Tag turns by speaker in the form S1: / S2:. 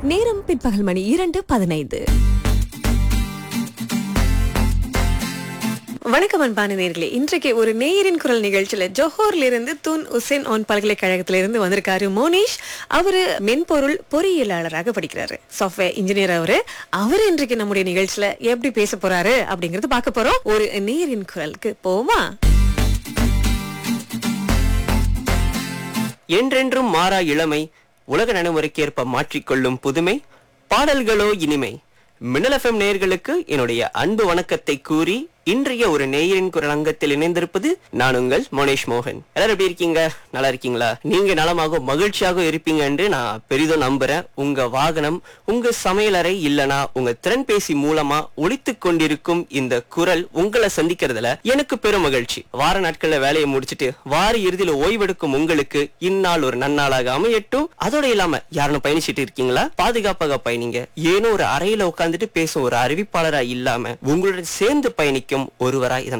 S1: நேரம் பிற்பகல் மணி இரண்டு பதினைந்து வணக்கம் அன்பான நேர்களே இன்றைக்கு ஒரு நேயரின் குரல் நிகழ்ச்சியில ஜோஹோர்ல இருந்து தூன் உசேன் ஆன் பல்கலைக்கழகத்தில இருந்து வந்திருக்காரு மோனிஷ் அவரு மென்பொருள் பொறியியலாளராக படிக்கிறாரு சாஃப்ட்வேர் இன்ஜினியர் அவரு அவர் இன்றைக்கு நம்முடைய நிகழ்ச்சியில எப்படி பேச போறாரு அப்படிங்கறது பார்க்க போறோம் ஒரு நேயரின் குரலுக்கு போமா
S2: என்றென்றும் மாறா இளமை உலக நடைமுறைக்கேற்ப மாற்றிக்கொள்ளும் புதுமை பாடல்களோ இனிமை மின்னல் எஃப்எம் நேயர்களுக்கு என்னுடைய அன்பு வணக்கத்தை கூறி இன்றைய ஒரு நேயரின் குரல் அங்கத்தில் இணைந்திருப்பது நான் உங்கள் மோனேஷ் மோகன் எல்லாரும் எப்படி இருக்கீங்க நல்லா இருக்கீங்களா நீங்க நலமாக மகிழ்ச்சியாக இருப்பீங்க என்று நான் பெரிதும் நம்புறேன் உங்க வாகனம் உங்க சமையலறை இல்லனா உங்க திறன்பேசி மூலமா ஒலித்துக் கொண்டிருக்கும் இந்த குரல் உங்களை சந்திக்கிறதுல எனக்கு பெரும் மகிழ்ச்சி வார நாட்கள்ல வேலையை முடிச்சிட்டு வார இறுதியில ஓய்வெடுக்கும் உங்களுக்கு இந்நாள் ஒரு நன்னாளாக அமையட்டும் அதோட இல்லாம யாரும் பயணிச்சிட்டு இருக்கீங்களா பாதுகாப்பாக பயணிங்க ஏனோ ஒரு அறையில உட்கார்ந்துட்டு பேசும் ஒரு அறிவிப்பாளரா இல்லாம உங்களுடன் சேர்ந்து பயணிக்கும் ஒருவரா இதை